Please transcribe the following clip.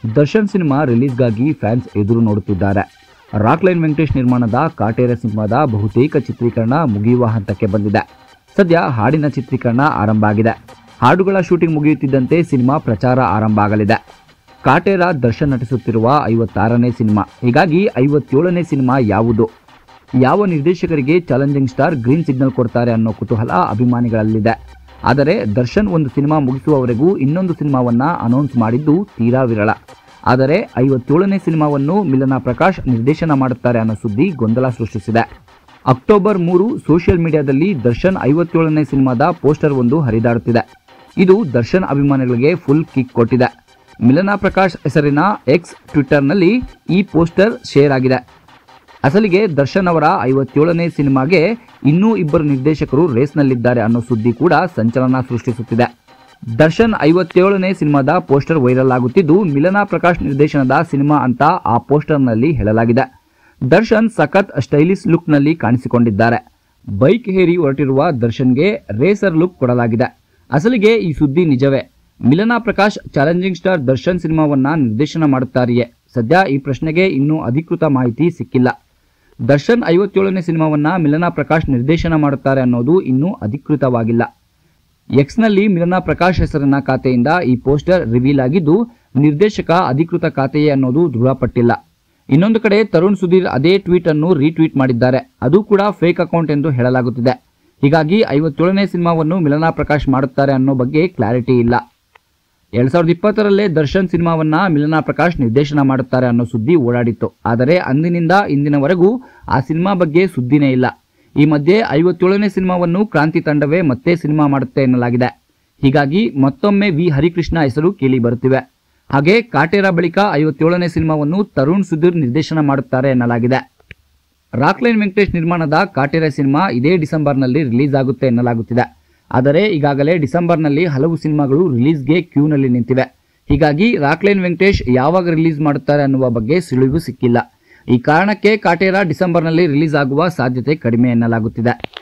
Darshan cinema ರಿಲೀಸ್ಗಾಗಿ fans ಎದುರು ನೋಡುತ್ತಿದ್ದಾರೆ ರಾಕ್ಲೈನ್ ವೆಂಕಟೇಶ್ ನಿರ್ಮಾಣದ ಕಾಟೇರ ಸಿನಿಮಾದ ಬಹುತೇಕ ಚಿತ್ರೀಕರಣ ಮುಗಿಯುವ ಹಂತಕ್ಕೆ ಬಂದಿದೆ ಸದ್ಯ ಹಾಡಿನ ಚಿತ್ರೀಕರಣ ಆರಂಭ ಆಗಿದೆ ಹಾಡುಗಳ ಶೂಟಿಂಗ್ ಮುಗಿಯುತ್ತಿದ್ದಂತೆ ಸಿನಿಮಾ ಪ್ರಚಾರ ಆರಂಭ ಆಗಲಿದೆ ಕಾಟೇರ ದರ್ಶನ್ ನಟಿಸುತ್ತಿರುವ ಐವತ್ತಾರನೇ ಸಿನಿಮಾ ಹೀಗಾಗಿ ಐವತ್ತೇಳನೇ ಸಿನಿಮಾ ಯಾವುದು ಯಾವ ನಿರ್ದೇಶಕರಿಗೆ ಚಾಲೆಂಜಿಂಗ್ ಸ್ಟಾರ್ ಗ್ರೀನ್ ಸಿಗ್ನಲ್ ಕೊಡ್ತಾರೆ ಅನ್ನೋ ಕುತೂಹಲ ಅಭಿಮಾನಿಗಳಲ್ಲಿದೆ ಆದರೆ ದರ್ಶನ್ ಒಂದು ಸಿನಿಮಾ ಮುಗಿಸುವವರೆಗೂ ಇನ್ನೊಂದು ಸಿನಿಮಾವನ್ನ ಅನೌನ್ಸ್ ಮಾಡಿದ್ದು ತೀರಾ ವಿರಳ ಆದರೆ ಐವತ್ತೇಳನೇ ಸಿನಿಮಾವನ್ನು ಮಿಲನ ಪ್ರಕಾಶ್ ನಿರ್ದೇಶನ ಮಾಡುತ್ತಾರೆ ಅನ್ನೋ ಸುದ್ದಿ ಗೊಂದಲ ಸೃಷ್ಟಿಸಿದೆ ಅಕ್ಟೋಬರ್ ಮೂರು ಸೋಷಿಯಲ್ ಮೀಡಿಯಾದಲ್ಲಿ ದರ್ಶನ್ ಐವತ್ತೇಳನೇ ಸಿನಿಮಾದ ಪೋಸ್ಟರ್ ಒಂದು ಹರಿದಾಡುತ್ತಿದೆ ಇದು ದರ್ಶನ್ ಅಭಿಮಾನಿಗಳಿಗೆ ಫುಲ್ ಕಿಕ್ ಕೊಟ್ಟಿದೆ ಮಿಲನ ಪ್ರಕಾಶ್ ಹೆಸರಿನ ಎಕ್ಸ್ ಟ್ವಿಟ್ಟರ್ನಲ್ಲಿ ಈ ಪೋಸ್ಟರ್ ಶೇರ್ ಆಗಿದೆ ಅಸಲಿಗೆ ದರ್ಶನ್ ಅವರ ಐವತ್ತೇಳನೇ ಸಿನಿಮಾಗೆ ಇನ್ನೂ ಇಬ್ಬರು ನಿರ್ದೇಶಕರು ರೇಸ್ನಲ್ಲಿದ್ದಾರೆ ಅನ್ನೋ ಸುದ್ದಿ ಕೂಡ ಸಂಚಲನ ಸೃಷ್ಟಿಸುತ್ತಿದೆ ದರ್ಶನ್ ಐವತ್ತೇಳನೇ ಸಿನಿಮಾದ ಪೋಸ್ಟರ್ ವೈರಲ್ ಆಗುತ್ತಿದ್ದು ಮಿಲನ ಪ್ರಕಾಶ್ ನಿರ್ದೇಶನದ ಸಿನಿಮಾ ಅಂತ ಆ ಪೋಸ್ಟರ್ನಲ್ಲಿ ಹೇಳಲಾಗಿದೆ ದರ್ಶನ್ ಸಖತ್ ಸ್ಟೈಲಿಶ್ ಲುಕ್ನಲ್ಲಿ ಕಾಣಿಸಿಕೊಂಡಿದ್ದಾರೆ ಬೈಕ್ ಹೇರಿ ಹೊರಟಿರುವ ದರ್ಶನ್ಗೆ ರೇಸರ್ ಲುಕ್ ಕೊಡಲಾಗಿದೆ ಅಸಲಿಗೆ ಈ ಸುದ್ದಿ ನಿಜವೇ ಮಿಲನ ಪ್ರಕಾಶ್ ಚಾಲೆಂಜಿಂಗ್ ಸ್ಟಾರ್ ದರ್ಶನ್ ಸಿನಿಮಾವನ್ನ ನಿರ್ದೇಶನ ಮಾಡುತ್ತಾರೆಯೇ ಸದ್ಯ ಈ ಪ್ರಶ್ನೆಗೆ ಇನ್ನೂ ಅಧಿಕೃತ ಮಾಹಿತಿ ಸಿಕ್ಕಿಲ್ಲ ದರ್ಶನ್ ಐವತ್ತೇಳನೇ ಸಿನಿಮಾವನ್ನ ಮಿಲನ ಪ್ರಕಾಶ್ ನಿರ್ದೇಶನ ಮಾಡುತ್ತಾರೆ ಅನ್ನೋದು ಇನ್ನೂ ಅಧಿಕೃತವಾಗಿಲ್ಲ ಎಕ್ಸ್ನಲ್ಲಿ ಮಿಲನ ಪ್ರಕಾಶ್ ಹೆಸರಿನ ಖಾತೆಯಿಂದ ಈ ಪೋಸ್ಟರ್ ರಿವೀಲ್ ಆಗಿದ್ದು ನಿರ್ದೇಶಕ ಅಧಿಕೃತ ಖಾತೆಯೇ ಅನ್ನೋದು ದೃಢಪಟ್ಟಿಲ್ಲ ಇನ್ನೊಂದು ಕಡೆ ತರುಣ್ ಸುಧೀರ್ ಅದೇ ಟ್ವೀಟ್ ಅನ್ನು ರೀಟ್ವೀಟ್ ಮಾಡಿದ್ದಾರೆ ಅದು ಕೂಡ ಫೇಕ್ ಅಕೌಂಟ್ ಎಂದು ಹೇಳಲಾಗುತ್ತಿದೆ ಹೀಗಾಗಿ ಐವತ್ತೇಳನೇ ಸಿನಿಮಾವನ್ನು ಮಿಲನ ಪ್ರಕಾಶ್ ಮಾಡುತ್ತಾರೆ ಅನ್ನೋ ಬಗ್ಗೆ ಕ್ಲಾರಿಟಿ ಇಲ್ಲ ಎರಡ್ ಸಾವಿರದ ಇಪ್ಪತ್ತರಲ್ಲೇ ದರ್ಶನ್ ಸಿನಿಮಾವನ್ನ ಮಿಲನ ಪ್ರಕಾಶ್ ನಿರ್ದೇಶನ ಮಾಡುತ್ತಾರೆ ಅನ್ನೋ ಸುದ್ದಿ ಓಡಾಡಿತ್ತು ಆದರೆ ಅಂದಿನಿಂದ ಇಂದಿನವರೆಗೂ ಆ ಸಿನಿಮಾ ಬಗ್ಗೆ ಸುದ್ದಿನೇ ಇಲ್ಲ ಈ ಮಧ್ಯೆ ಐವತ್ತೇಳನೇ ಸಿನಿಮಾವನ್ನು ಕ್ರಾಂತಿ ತಂಡವೇ ಮತ್ತೆ ಸಿನಿಮಾ ಮಾಡುತ್ತೆ ಎನ್ನಲಾಗಿದೆ ಹೀಗಾಗಿ ಮತ್ತೊಮ್ಮೆ ವಿ ಹರಿಕೃಷ್ಣ ಹೆಸರು ಕೇಳಿ ಬರುತ್ತಿವೆ ಹಾಗೆ ಕಾಟೇರ ಬಳಿಕ ಐವತ್ತೇಳನೇ ಸಿನಿಮಾವನ್ನು ತರುಣ್ ಸುಧೀರ್ ನಿರ್ದೇಶನ ಮಾಡುತ್ತಾರೆ ಎನ್ನಲಾಗಿದೆ ರಾಕ್ಲೈನ್ ವೆಂಕಟೇಶ್ ನಿರ್ಮಾಣದ ಕಾಟೇರ ಸಿನಿಮಾ ಇದೇ ಡಿಸೆಂಬರ್ನಲ್ಲಿ ರಿಲೀಸ್ ಆಗುತ್ತೆ ಎನ್ನಲಾಗುತ್ತಿದೆ ಆದರೆ ಈಗಾಗಲೇ ಡಿಸೆಂಬರ್ನಲ್ಲಿ ಹಲವು ಸಿನಿಮಾಗಳು ರಿಲೀಸ್ಗೆ ಕ್ಯೂನಲ್ಲಿ ನಿಂತಿವೆ ಹೀಗಾಗಿ ರಾಕ್ಲೈನ್ ವೆಂಕಟೇಶ್ ಯಾವಾಗ ರಿಲೀಸ್ ಮಾಡುತ್ತಾರೆ ಅನ್ನುವ ಬಗ್ಗೆ ಸುಳಿವು ಸಿಕ್ಕಿಲ್ಲ ಈ ಕಾರಣಕ್ಕೆ ಕಾಟೇರ ಡಿಸೆಂಬರ್ನಲ್ಲಿ ರಿಲೀಸ್ ಆಗುವ ಸಾಧ್ಯತೆ ಕಡಿಮೆ ಎನ್ನಲಾಗುತ್ತಿದೆ